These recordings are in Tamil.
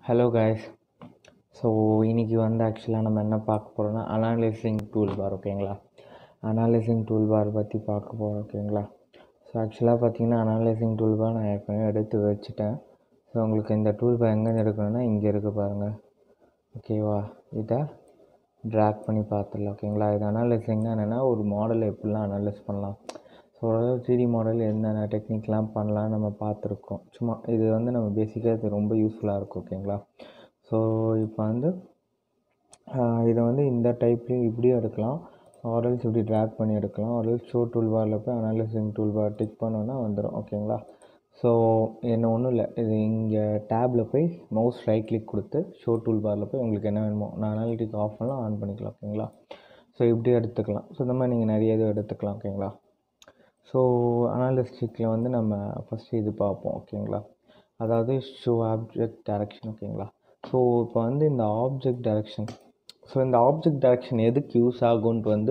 ஹலோ guys ஸோ இன்னைக்கு வந்து ஆக்சுவலாக நம்ம என்ன பார்க்க போகிறோம்னா அனாலிசிங் டூல் பார் ஓகேங்களா அனாலிசிங் டூல் பார் பற்றி பார்க்க போகிறோம் ஓகேங்களா ஸோ ஆக்சுவலாக பார்த்தீங்கன்னா அனாலிசிங் டூல் பார் நான் ஏற்கனவே எடுத்து வச்சுட்டேன் ஸோ உங்களுக்கு இந்த டூல் பார் எங்கேருந்து எடுக்கணும்னா இங்கே இருக்குது பாருங்கள் ஓகேவா இதை ட்ராக் பண்ணி பார்த்துடலாம் ஓகேங்களா இது அனாலிசிங்னா என்னென்னா ஒரு மாடலை எப்படிலாம் அனலைஸ் பண்ணலாம் ஸோ ஓரளவு த்ரீ மாடல் என்னென்ன டெக்னிக்லாம் பண்ணலாம்னு நம்ம பார்த்துருக்கோம் சும்மா இது வந்து நம்ம பேசிக்காக இது ரொம்ப யூஸ்ஃபுல்லாக இருக்கும் ஓகேங்களா ஸோ இப்போ வந்து ஆஹ் இதை வந்து இந்த டைப்லேயும் இப்படியும் எடுக்கலாம் ஆரல்ஸ் இப்படி ட்ராக் பண்ணி எடுக்கலாம் ஆரல்ஸ் ஷோ டூல் பாரில் போய் அனாலிசிங் டூல் பார் டிக் பண்ணோன்னா வந்துடும் ஓகேங்களா ஸோ என்ன ஒன்றும் இல்லை இது இங்கே டேப்பில் போய் மவுஸ் ரைட் கிளிக் கொடுத்து ஷோ டூல் பாரில் போய் உங்களுக்கு என்ன வேணுமோ நான் அனாலிட்டிக் ஆஃப் பண்ணலாம் ஆன் பண்ணிக்கலாம் ஓகேங்களா ஸோ இப்படி எடுத்துக்கலாம் ஸோ இந்த மாதிரி நீங்கள் நிறைய இது எடுத்துக்கலாம் ஓகேங்களா ஸோ அனாலிஸ்டிக்கில் வந்து நம்ம ஃபஸ்ட்டு இது பார்ப்போம் ஓகேங்களா அதாவது ஷோ ஆப்ஜெக்ட் டைரக்ஷன் ஓகேங்களா ஸோ இப்போ வந்து இந்த ஆப்ஜெக்ட் டைரக்ஷன் ஸோ இந்த ஆப்ஜெக்ட் டைரக்ஷன் எதுக்கு யூஸ் ஆகும்ன்ட்டு வந்து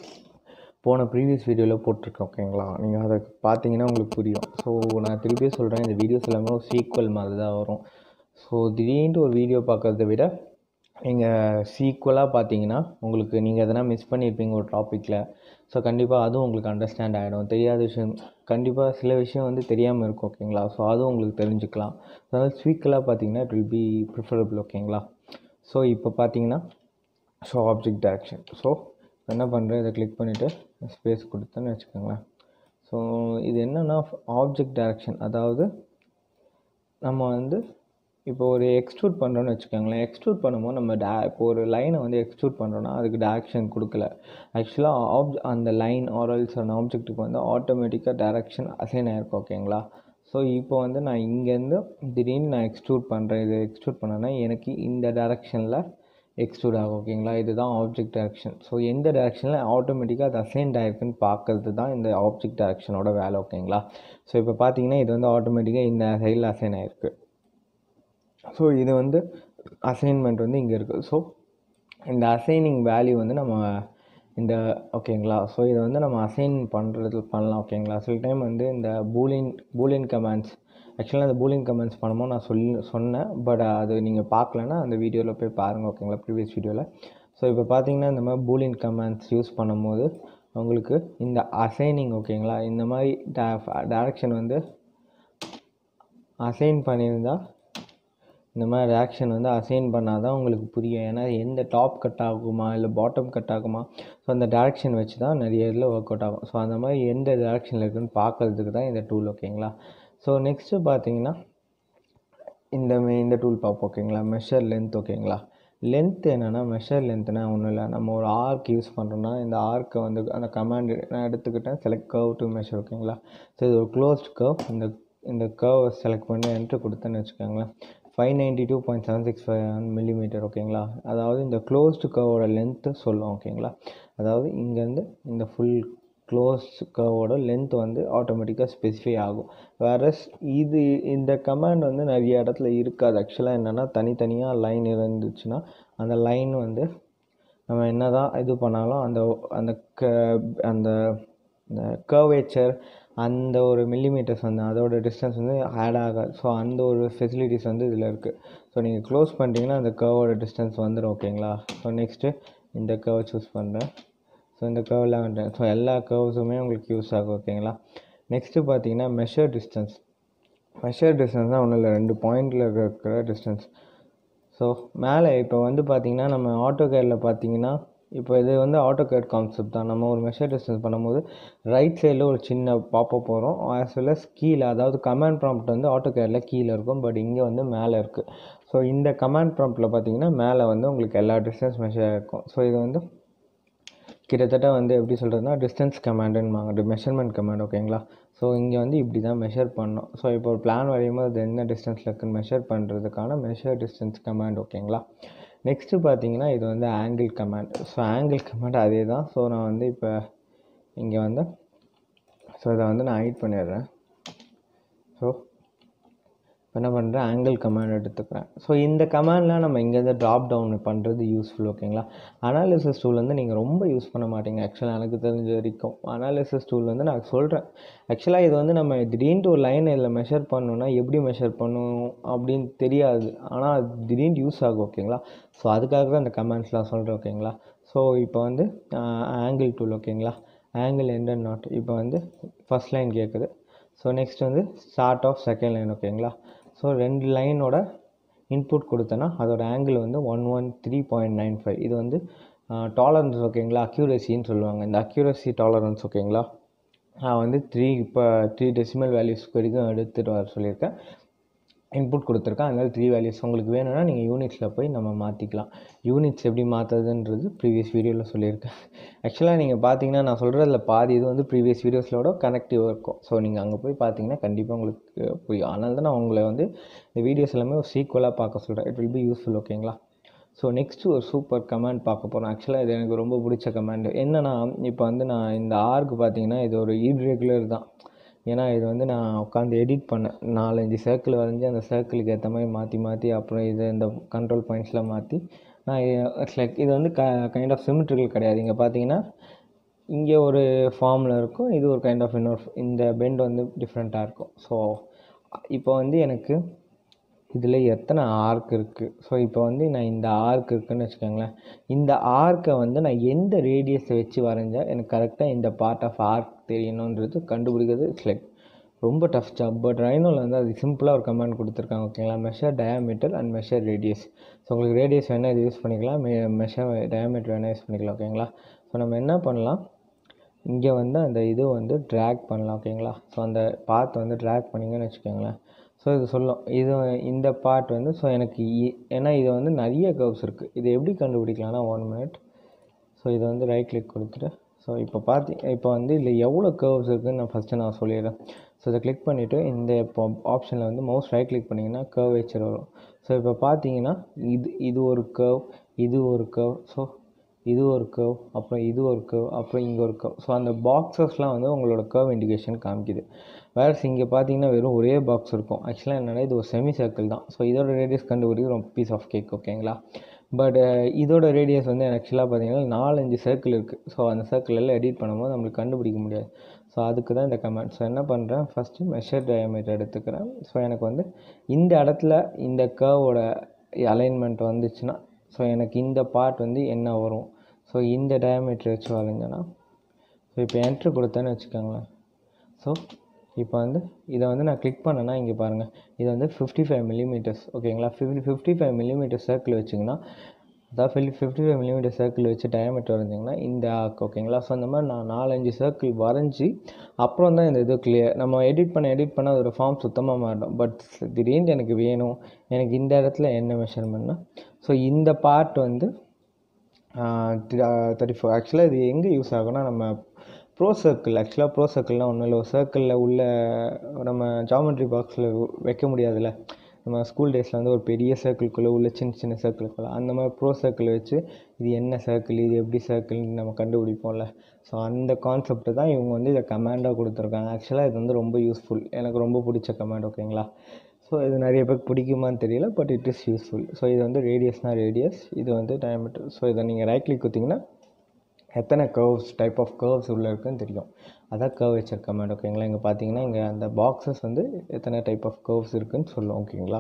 போன ப்ரீவியஸ் வீடியோவில் போட்டிருக்கேன் ஓகேங்களா நீங்கள் அதை பார்த்தீங்கன்னா உங்களுக்கு புரியும் ஸோ நான் திருப்பியே சொல்கிறேன் இந்த வீடியோஸ் எல்லாமே ஒரு சீக்வல் மாதிரி தான் வரும் ஸோ திடீர்னு ஒரு வீடியோ பார்க்குறத விட நீங்கள் சீக்குவலாக பார்த்தீங்கன்னா உங்களுக்கு நீங்கள் எதனா மிஸ் பண்ணியிருப்பீங்க ஒரு டாப்பிக்கில் ஸோ கண்டிப்பாக அதுவும் உங்களுக்கு அண்டர்ஸ்டாண்ட் ஆகிடும் தெரியாத விஷயம் கண்டிப்பாக சில விஷயம் வந்து தெரியாமல் இருக்கும் ஓகேங்களா ஸோ அதுவும் உங்களுக்கு தெரிஞ்சுக்கலாம் அதாவது ஸ்வீக்கலாக பார்த்தீங்கன்னா இட் வில் பி ப்ரிஃபரபிள் ஓகேங்களா ஸோ இப்போ பார்த்தீங்கன்னா ஸோ ஆப்ஜெக்ட் டைரக்ஷன் ஸோ என்ன பண்ணுறேன் இதை கிளிக் பண்ணிவிட்டு ஸ்பேஸ் கொடுத்தேன்னு வச்சுக்கோங்களேன் ஸோ இது என்னென்னா ஆப்ஜெக்ட் டைரக்ஷன் அதாவது நம்ம வந்து இப்போ ஒரு எக்ஸ்ட்ரூட் பண்ணுறோன்னு வச்சுக்கோங்களேன் எக்ஸ்ட்ரூட் பண்ணும்போது நம்ம டே இப்போ ஒரு லைனை வந்து எக்ஸ்ட்ரூட் பண்ணுறோன்னா அதுக்கு டேரக்ஷன் கொடுக்கல ஆக்சுவலாக ஆப் அந்த லைன் ஆரல்ஸ் அந்த ஆப்ஜெக்ட்டுக்கு வந்து ஆட்டோமேட்டிக்காக டேரக்ஷன் அசைன் ஆகிருக்கும் ஓகேங்களா ஸோ இப்போ வந்து நான் இங்கேருந்து திடீர்னு நான் எக்ஸ்ட்ரூட் பண்ணுறேன் இது எக்ஸ்ட்ரூட் பண்ணேன்னா எனக்கு இந்த டேரக்ஷனில் எக்ஸ்ட்ரூட் ஆகும் ஓகேங்களா இதுதான் ஆப்ஜெக்ட் டைரக்ஷன் ஸோ எந்த டைரக்ஷனில் ஆட்டோமேட்டிக்காக அது அசைன் ஆயிருக்குன்னு பார்க்கறது தான் இந்த ஆப்ஜெக்ட் டைரக்ஷனோட வேலை ஓகேங்களா ஸோ இப்போ பார்த்தீங்கன்னா இது வந்து ஆட்டோமேட்டிக்காக இந்த சைடில் அசைன் ஆயிருக்கு ஸோ இது வந்து அசைன்மெண்ட் வந்து இங்கே இருக்குது ஸோ இந்த அசைனிங் வேல்யூ வந்து நம்ம இந்த ஓகேங்களா ஸோ இதை வந்து நம்ம அசைன் பண்ணுறது பண்ணலாம் ஓகேங்களா சில டைம் வந்து இந்த பூலின் பூலின் கமெண்ட்ஸ் ஆக்சுவலாக அந்த பூலின் கமெண்ட்ஸ் பண்ணும்போது நான் சொல்லி சொன்னேன் பட் அது நீங்கள் பார்க்கலன்னா அந்த வீடியோவில் போய் பாருங்கள் ஓகேங்களா ப்ரீவியஸ் வீடியோவில் ஸோ இப்போ பார்த்தீங்கன்னா இந்த மாதிரி பூலின் கமெண்ட்ஸ் யூஸ் பண்ணும்போது உங்களுக்கு இந்த அசைனிங் ஓகேங்களா இந்த மாதிரி டேரக்ஷன் வந்து அசைன் பண்ணியிருந்தால் இந்த மாதிரி ரேக்ஷன் வந்து அசைன் பண்ணால் தான் உங்களுக்கு புரியும் ஏன்னா எந்த டாப் கட் ஆகுமா இல்லை பாட்டம் கட் ஆகுமா ஸோ அந்த டேரக்ஷன் வச்சு தான் நிறைய இதில் ஒர்க் அவுட் ஆகும் ஸோ அந்த மாதிரி எந்த டேரக்ஷனில் இருக்குன்னு பார்க்கறதுக்கு தான் இந்த டூல் ஓகேங்களா ஸோ நெக்ஸ்ட்டு பார்த்தீங்கன்னா இந்த மே- இந்த டூல் பார்ப்போம் ஓகேங்களா மெஷர் லென்த் ஓகேங்களா லென்த் என்னென்னா மெஷர் லென்த்னா ஒன்றும் இல்லை நம்ம ஒரு ஆர்க் யூஸ் பண்ணுறோன்னா இந்த ஆர்க்கை வந்து அந்த கமாண்ட் நான் எடுத்துக்கிட்டேன் செலக்ட் கர்வ் டு மெஷர் ஓகேங்களா ஸோ இது ஒரு க்ளோஸ்ட் கர்வ் இந்த இந்த கர்வை செலக்ட் பண்ணி என்ட்ரு கொடுத்தேன்னு வச்சுக்கோங்களேன் five ninety two point seven six five millimetre ஓகேங்களா அதாவது இந்த க்ளோஸ்டு கர்வோட லென்த்து சொல்லும் ஓகேங்களா அதாவது இங்கேருந்து இந்த ஃபுல் க்ளோஸ் கர்வோட லென்த் வந்து ஆட்டோமேட்டிக்காக ஸ்பெசிஃபை ஆகும் வேற இது இந்த கமாண்ட் வந்து நிறைய இடத்துல இருக்காது ஆக்சுவலாக என்னென்னா தனித்தனியாக லைன் இருந்துச்சுன்னா அந்த லைன் வந்து நம்ம என்ன தான் இது பண்ணாலும் அந்த அந்த க அந்த கர்வேச்சர் அந்த ஒரு மில்லிமீட்டர்ஸ் வந்து அதோட டிஸ்டன்ஸ் வந்து ஆட் ஆகாது ஸோ அந்த ஒரு ஃபெசிலிட்டிஸ் வந்து இதில் இருக்குது ஸோ நீங்கள் க்ளோஸ் பண்ணிட்டீங்கன்னா அந்த கர்வோட டிஸ்டன்ஸ் வந்துடும் ஓகேங்களா ஸோ நெக்ஸ்ட்டு இந்த கர்வ் சூஸ் பண்ணுறேன் ஸோ இந்த கர்வ்லாம் வந்துட்டேன் ஸோ எல்லா கர்வ்ஸுமே உங்களுக்கு யூஸ் ஆகும் ஓகேங்களா நெக்ஸ்ட்டு பார்த்தீங்கன்னா மெஷர் டிஸ்டன்ஸ் மெஷர் டிஸ்டன்ஸ் தான் ஒன்றும் இல்லை ரெண்டு பாயிண்டில் இருக்கிற டிஸ்டன்ஸ் ஸோ மேலே இப்போ வந்து பார்த்தீங்கன்னா நம்ம ஆட்டோ கேரில் பார்த்தீங்கன்னா இப்போ இது வந்து ஆட்டோ கேட் கான்செப்ட் தான் நம்ம ஒரு மெஷர் டிஸ்டன்ஸ் பண்ணும்போது ரைட் சைடில் ஒரு சின்ன பாப்பப் வரும் ஆஸ் வெல் அஸ் கீழே அதாவது கமாண்ட் ப்ராம்ப்ட் வந்து ஆட்டோ கேரில் கீழே இருக்கும் பட் இங்கே வந்து மேலே இருக்குது ஸோ இந்த கமாண்ட் ப்ராம்ப்டில் பார்த்தீங்கன்னா மேலே வந்து உங்களுக்கு எல்லா டிஸ்டன்ஸ் மெஷர் இருக்கும் ஸோ இது வந்து கிட்டத்தட்ட வந்து எப்படி சொல்கிறதுனா டிஸ்டன்ஸ் கமாண்டுன்னு மெஷர்மெண்ட் கமாண்ட் ஓகேங்களா ஸோ இங்கே வந்து இப்படி தான் மெஷர் பண்ணோம் ஸோ இப்போ ஒரு பிளான் வரையும் போது அது என்ன டிஸ்டன்ஸில் இருக்குன்னு மெஷர் பண்ணுறதுக்கான மெஷர் டிஸ்டன்ஸ் கமாண்ட் ஓகேங்களா நெக்ஸ்ட்டு பார்த்தீங்கன்னா இது வந்து angle command so angle command அதே தான் ஸோ நான் வந்து இப்போ இங்கே வந்து ஸோ இதை வந்து நான் ஹைட் பண்ணிடுறேன் ஸோ என்ன பண்ணுறேன் ஆங்கிள் கமாண்ட் எடுத்துக்கிறேன் ஸோ இந்த கமாண்ட்லாம் நம்ம இங்கேருந்து ட்ராப் டவுன் பண்ணுறது யூஸ்ஃபுல் ஓகேங்களா அனாலிசிஸ் டூல் வந்து நீங்கள் ரொம்ப யூஸ் பண்ண மாட்டீங்க ஆக்சுவலாக எனக்கு தெரிஞ்ச வரைக்கும் அனாலிசிஸ் டூல் வந்து நான் சொல்கிறேன் ஆக்சுவலாக இது வந்து நம்ம திடீர்னு ஒரு லைன் இதில் மெஷர் பண்ணணும்னா எப்படி மெஷர் பண்ணணும் அப்படின்னு தெரியாது ஆனால் அது திடீர்னு யூஸ் ஆகும் ஓகேங்களா ஸோ அதுக்காக தான் இந்த கமெண்ட்ஸ்லாம் சொல்கிறேன் ஓகேங்களா ஸோ இப்போ வந்து ஆங்கிள் டூல் ஓகேங்களா ஆங்கிள் எண்ட் அண்ட் நாட் இப்போ வந்து ஃபஸ்ட் லைன் கேட்குது ஸோ நெக்ஸ்ட் வந்து ஸ்டார்ட் ஆஃப் செகண்ட் லைன் ஓகேங்களா ஸோ ரெண்டு லைனோட இன்புட் கொடுத்தேன்னா அதோட ஆங்கிள் வந்து one one three point nine five இது வந்து டாலரன்ஸ் ஓகேங்களா அக்யூரஸின்னு சொல்லுவாங்க இந்த அக்யூரஸி டாலரன்ஸ் ஓகேங்களா நான் வந்து த்ரீ இப்போ த்ரீ டெசிமல் வேல்யூஸ் வரைக்கும் எடுத்துகிட்டு வர சொல்லியிருக்கேன் இன்புட் கொடுத்துருக்கேன் அதனால் த்ரீ வேல்யூஸ் உங்களுக்கு வேணும்னா நீங்கள் யூனிட்ஸில் போய் நம்ம மாற்றிக்கலாம் யூனிட்ஸ் எப்படி மாற்றுறதுன்றது ப்ரீவியஸ் வீடியோவில் சொல்லியிருக்கேன் ஆக்சுவலாக நீங்கள் பார்த்தீங்கன்னா நான் சொல்கிறதுல பாதி இது வந்து ப்ரீவியஸ் வீடியோஸோட கனெக்டிவாக இருக்கும் ஸோ நீங்கள் அங்கே போய் பார்த்தீங்கன்னா கண்டிப்பாக உங்களுக்கு புரியும் அதனால தான் நான் உங்களை வந்து இந்த வீடியோஸ் எல்லாமே ஒரு சீக்குவலாக பார்க்க சொல்கிறேன் இட் வில் பி யூஸ்ஃபுல் ஓகேங்களா ஸோ நெக்ஸ்ட்டு ஒரு சூப்பர் கமெண்ட் பார்க்க போகிறோம் ஆக்சுவலாக இது எனக்கு ரொம்ப பிடிச்ச கமெண்ட் என்னென்னா இப்போ வந்து நான் இந்த ஆர்க்கு பார்த்தீங்கன்னா இது ஒரு இர்ரெகுலர் தான் ஏன்னா இது வந்து நான் உட்காந்து எடிட் பண்ணேன் நாலஞ்சு சர்க்கிள் வரைஞ்சி அந்த சர்க்கிளுக்கு ஏற்ற மாதிரி மாற்றி மாற்றி அப்புறம் இது இந்த கண்ட்ரோல் பாயிண்ட்ஸ்லாம் மாற்றி நான் இட்ஸ் லைக் இது வந்து க கைண்ட் ஆஃப் சிமெட்ரிக்கல் கிடையாது இங்கே பார்த்தீங்கன்னா இங்கே ஒரு ஃபார்மில் இருக்கும் இது ஒரு கைண்ட் ஆஃப் இன்னொரு இந்த பெண்ட் வந்து டிஃப்ரெண்ட்டாக இருக்கும் ஸோ இப்போ வந்து எனக்கு இதில் எத்தனை ஆர்க் இருக்குது ஸோ இப்போ வந்து நான் இந்த ஆர்க் இருக்குன்னு வச்சுக்கோங்களேன் இந்த ஆர்க்கை வந்து நான் எந்த ரேடியஸை வச்சு வரைஞ்சால் எனக்கு கரெக்டாக இந்த பார்ட் ஆஃப் ஆர்க் தெரியணுன்றது கண்டுபிடிக்கிறது இட்ஸ் லைக் ரொம்ப டஃப் ஜாப் பட் ரைனோவில் வந்து அது சிம்பிளாக ஒரு கமெண்ட் கொடுத்துருக்காங்க ஓகேங்களா measure diameter and measure radius so உங்களுக்கு ரேடியஸ் வேணால் இது யூஸ் பண்ணிக்கலாம் மெ மெஷர் டயாமீட்டர் வேணால் யூஸ் பண்ணிக்கலாம் ஓகேங்களா ஸோ நம்ம என்ன பண்ணலாம் இங்கே வந்து அந்த இது வந்து ட்ராக் பண்ணலாம் ஓகேங்களா ஸோ அந்த பாத் வந்து ட்ராக் பண்ணிங்கன்னு வச்சுக்கோங்களேன் ஸோ இது சொல்லும் இது இந்த பார்ட் வந்து ஸோ எனக்கு இ- ஏன்னா இது வந்து நிறைய கர்வ்ஸ் இருக்குது இது எப்படி கண்டுபிடிக்கலாம்னா ஒன் மினிட் ஸோ இதை வந்து ரைட் கிளிக் கொடுத்துட்டு ஸோ இப்போ பார்த்தி இப்போ வந்து இதில் எவ்வளோ கர்வ்ஸ் இருக்குதுன்னு நான் ஃபஸ்ட்டு நான் சொல்லிடுறேன் ஸோ இதை கிளிக் பண்ணிவிட்டு இந்த இப்போ ஆப்ஷனில் வந்து மவுஸ் ரைட் கிளிக் பண்ணிங்கன்னா கர்வ் வச்சர் வரும் ஸோ இப்போ பார்த்தீங்கன்னா இது இது ஒரு கர்வ் இது ஒரு கர்வ் ஸோ இது ஒரு கர்வ் அப்புறம் இது ஒரு கர்வ் அப்புறம் இங்கே ஒரு கர்வ் ஸோ அந்த பாக்ஸஸ்லாம் வந்து உங்களோட கர்வ் இண்டிகேஷன் காமிக்குது வேறு இங்கே பார்த்தீங்கன்னா வெறும் ஒரே பாக்ஸ் இருக்கும் ஆக்சுவலாக என்னன்னா இது ஒரு செமி சர்க்கிள் தான் ஸோ இதோட ரேடியஸ் கண்டுபிடிக்க ரொம்ப பீஸ் ஆஃப் கேக் ஓகேங்களா பட் இதோட ரேடியஸ் வந்து ஆக்சுவலாக பார்த்தீங்கன்னா நாலஞ்சு சர்க்கிள் இருக்குது ஸோ அந்த சர்க்கிள் எல்லாம் எடிட் பண்ணும்போது நம்மளுக்கு கண்டுபிடிக்க முடியாது ஸோ அதுக்கு தான் இந்த கமெண்ட் ஸோ என்ன பண்ணுறேன் ஃபஸ்ட்டு மெஷர் டயமீட்டர் எடுத்துக்கிறேன் ஸோ எனக்கு வந்து இந்த இடத்துல இந்த கர்வோட அலைன்மெண்ட் வந்துச்சுன்னா ஸோ எனக்கு இந்த பார்ட் வந்து என்ன வரும் ஸோ இந்த டயமீட்டர் வச்சு வரைஞ்சேன்னா ஸோ இப்போ என்ட்ரு கொடுத்தேன்னு வச்சுக்கோங்களேன் ஸோ இப்போ வந்து இதை வந்து நான் கிளிக் பண்ணேன்னா இங்கே பாருங்கள் இது வந்து ஃபிஃப்டி ஃபைவ் மில்லிமீட்டர்ஸ் ஓகேங்களா fifty fifty five millimetre circle வச்சிங்கன்னா அதாவது fifty fifty five millimetre circle வச்சு டயமீட்டர் வரைஞ்சிங்கன்னா இந்த ஆர்க் ஓகேங்களா ஸோ அந்த மாதிரி நான் நாலஞ்சு சர்க்கிள் வரைஞ்சி அப்புறம் தான் இந்த இது கிளியர் நம்ம எடிட் பண்ண எடிட் பண்ண அதோட ஃபார்ம் சுத்தமாக மாட்டோம் பட் திடீர்னு எனக்கு வேணும் எனக்கு இந்த இடத்துல என்ன மெஷர்மெண்ட்னா ஸோ இந்த பார்ட் வந்து தேர்ட்டி ஃபோர் ஆக்சுவலாக இது எங்கே யூஸ் ஆகும்னா நம்ம ப்ரோ சர்க்கிள் ஆக்சுவலாக ப்ரோ சர்க்கிள்னால் ஒன்றும் இல்லை ஒரு சர்க்கிளில் உள்ள நம்ம ஜாமெட்ரி பாக்ஸில் வைக்க முடியாதுல்ல நம்ம ஸ்கூல் டேஸில் வந்து ஒரு பெரிய சர்க்கிள்குள்ளே உள்ள சின்ன சின்ன சர்க்கிள்குள்ளே அந்த மாதிரி ப்ரோ சர்க்கிள் வச்சு இது என்ன சர்க்கிள் இது எப்படி சர்க்கிள்னு நம்ம கண்டுபிடிப்போம்ல ஸோ அந்த கான்செப்ட் தான் இவங்க வந்து இதை கமாண்டாக கொடுத்துருக்காங்க ஆக்சுவலாக இது வந்து ரொம்ப யூஸ்ஃபுல் எனக்கு ரொம்ப பிடிச்ச கமாண்ட் ஓகேங்களா ஸோ இது நிறைய பேருக்கு பிடிக்குமான்னு தெரியல but it is useful so இது வந்து ரேடியஸ்னால் ரேடியஸ் இது வந்து டயமீட்டர் ஸோ இதை நீங்கள் ரைட் கிளிக் கொடுத்தீங்கன்னா எத்தனை கர்வ்ஸ் டைப் ஆஃப் கர்வ்ஸ் உள்ளே இருக்குன்னு தெரியும் அதான் கர்வ் வச்சர் கமெண்ட் ஓகேங்களா இங்கே பார்த்தீங்கன்னா இங்கே அந்த பாக்ஸஸ் வந்து எத்தனை டைப் ஆஃப் கர்வ்ஸ் இருக்குன்னு சொல்லும் ஓகேங்களா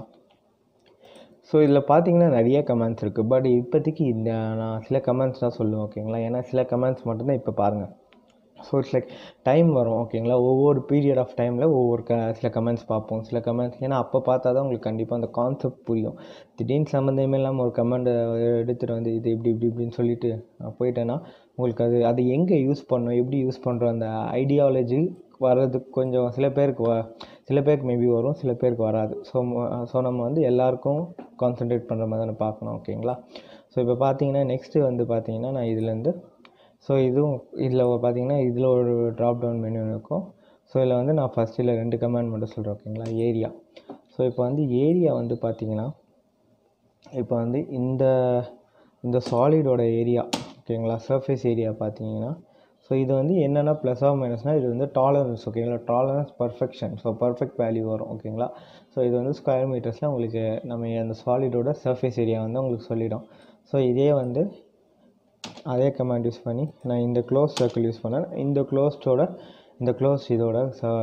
ஸோ இதில் பார்த்தீங்கன்னா நிறைய கமெண்ட்ஸ் இருக்குது பட் இப்போதைக்கு இந்த நான் சில கமெண்ட்ஸ் தான் சொல்லுவேன் ஓகேங்களா ஏன்னா சில கமெண்ட்ஸ் மட்டும்தான் இப்போ பாருங்கள் ஸோ இட்ஸ் லைக் டைம் வரும் ஓகேங்களா ஒவ்வொரு பீரியட் ஆஃப் டைமில் ஒவ்வொரு க சில கமெண்ட்ஸ் பார்ப்போம் சில கமெண்ட்ஸ் ஏன்னா அப்போ பார்த்தா தான் உங்களுக்கு கண்டிப்பாக அந்த கான்செப்ட் புரியும் திடீர்னு சம்மந்தமே இல்லாமல் ஒரு கமெண்ட் எடுத்துகிட்டு வந்து இது இப்படி இப்படி இப்படின்னு சொல்லிட்டு நான் போயிட்டேன்னா உங்களுக்கு அது அது எங்கே யூஸ் பண்ணணும் எப்படி யூஸ் பண்ணுறோம் அந்த ஐடியாலஜி வர்றதுக்கு கொஞ்சம் சில பேருக்கு வ சில பேருக்கு மேபி வரும் சில பேருக்கு வராது ஸோ ஸோ நம்ம வந்து எல்லாருக்கும் கான்சென்ட்ரேட் பண்ணுற மாதிரி தானே பார்க்கணும் ஓகேங்களா ஸோ இப்போ பார்த்தீங்கன்னா நெக்ஸ்ட்டு வந்து பார்த்தீங்கன்னா நான் இதுலேருந்து ஸோ இதுவும் இதில் பார்த்தீங்கன்னா இதில் ஒரு ட்ராப் டவுன் மெனு இருக்கும் ஸோ இதில் வந்து நான் ஃபஸ்ட் இதில் ரெண்டு கமெண்ட் மட்டும் சொல்கிறேன் ஓகேங்களா ஏரியா ஸோ இப்போ வந்து ஏரியா வந்து பார்த்தீங்கன்னா இப்போ வந்து இந்த இந்த சாலிடோட ஏரியா ஓகேங்களா சர்ஃபேஸ் ஏரியா பார்த்தீங்கன்னா ஸோ இது வந்து என்னென்னா ப்ளஸ் ஆர் மைனஸ்னால் இது வந்து டாலரன்ஸ் ஓகேங்களா tolerance perfection so perfect value வரும் ஓகேங்களா ஸோ இது வந்து ஸ்கொயர் மீட்டர்ஸில் உங்களுக்கு நம்ம அந்த சாலிடோட சர்ஃபேஸ் ஏரியா வந்து உங்களுக்கு சொல்லிடும் ஸோ இதே வந்து அதே கமாண்ட் யூஸ் பண்ணி நான் இந்த க்ளோஸ் சர்க்கிள் யூஸ் பண்ணேன் இந்த க்ளோஸ்டோட இந்த க்ளோஸ் இதோட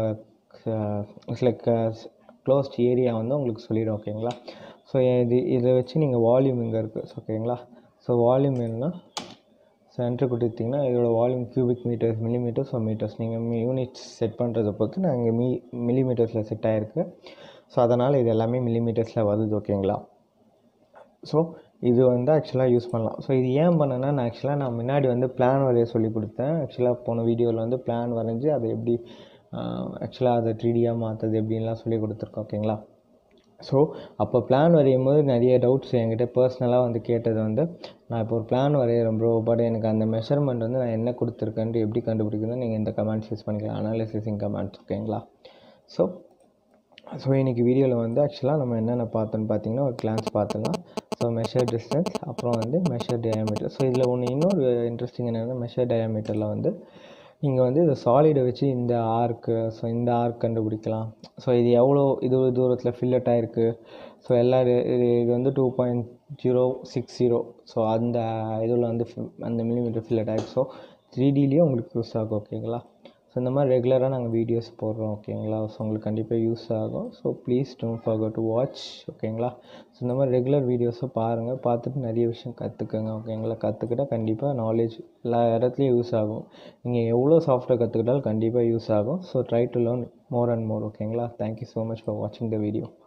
லைக் க்ளோஸ்ட் ஏரியா வந்து உங்களுக்கு சொல்லிடும் ஓகேங்களா ஸோ இது இதை வச்சு நீங்கள் வால்யூம் இங்கே இருக்குது ஓகேங்களா ஸோ வால்யூம் என்னன்னா சென்டர் கொடுத்தீங்கன்னா இதோட volume cubic metres millimetres so metres நீங்கள் யூனிட்ஸ் செட் பண்ணுறதை பொறுத்து நான் இங்கே மீ மில்லிமீட்டர்ஸில் செட் ஆகிருக்கு ஸோ அதனால் இது எல்லாமே மில்லிமீட்டர்ஸில் வருது ஓகேங்களா ஸோ இது வந்து ஆக்சுவலாக யூஸ் பண்ணலாம் ஸோ இது ஏன் பண்ணேன்னா நான் ஆக்சுவலாக நான் முன்னாடி வந்து பிளான் வரைய சொல்லி கொடுத்தேன் ஆக்சுவலாக போன வீடியோவில் வந்து பிளான் வரைஞ்சி அதை எப்படி ஆக்சுவலாக அதை த்ரீடியாக மாற்றுறது எப்படின்லாம் சொல்லி கொடுத்துருக்கோம் ஓகேங்களா ஸோ அப்போ பிளான் வரையும் போது நிறைய டவுட்ஸ் என்கிட்ட பர்சனலாக வந்து கேட்டது வந்து நான் இப்போ ஒரு பிளான் வரைகிறேன் ப்ரோ பட் எனக்கு அந்த மெஷர்மெண்ட் வந்து நான் என்ன கொடுத்துருக்கேன்ட்டு எப்படி கண்டுபிடிக்கணும் நீங்கள் இந்த கமெண்ட்ஸ் யூஸ் பண்ணிக்கலாம் அனாலிசிஸிங் கமெண்ட்ஸ் ஓகேங்களா ஸோ ஸோ இன்றைக்கி வீடியோவில் வந்து ஆக்சுவலாக நம்ம என்னென்ன பார்த்தோன்னு பார்த்தீங்கன்னா ஒரு கிளான்ஸ் பார்த்துலாம் ஸோ மெஷர் டிஸ்டன்ஸ் அப்புறம் வந்து மெஷர் டயாமீட்டர் ஸோ இதில் ஒன்று இன்னொரு இன்ட்ரெஸ்டிங் என்னென்னா மெஷர் டயாமீட்டரில் வந்து நீங்கள் வந்து இந்த சாலிடை வச்சு இந்த ஆர்க்கு ஸோ இந்த ஆர்க் கண்டுபிடிக்கலாம் ஸோ இது எவ்வளோ இது தூரத்தில் ஃபில்லட் ஆகிருக்கு ஸோ எல்லா இது இது வந்து two point zero six zero so அந்த இதில் வந்து அந்த மில்லிமீட்டர் ஃபில்லட் ஆகிருக்கு ஸோ த்ரீ டிலேயும் உங்களுக்கு யூஸ் ஆகும் ஓகேங்களா ஸோ இந்த மாதிரி ரெகுலராக நாங்கள் வீடியோஸ் போடுறோம் ஓகேங்களா ஸோ உங்களுக்கு கண்டிப்பாக யூஸ் ஆகும் so please don't forget to watch ஓகேங்களா ஸோ இந்த மாதிரி ரெகுலர் வீடியோஸை பாருங்கள் பார்த்துட்டு நிறைய விஷயம் கற்றுக்குங்க ஓகேங்களா கற்றுக்கிட்டா கண்டிப்பாக நாலேஜ் எல்லா இடத்துலையும் யூஸ் ஆகும் நீங்கள் எவ்வளோ சாஃப்ட்வேர் கற்றுக்கிட்டாலும் கண்டிப்பாக யூஸ் ஆகும் so try to learn more and more ஓகேங்களா தேங்க்யூ ஸோ மச் ஃபார் வாட்சிங் த வீடியோ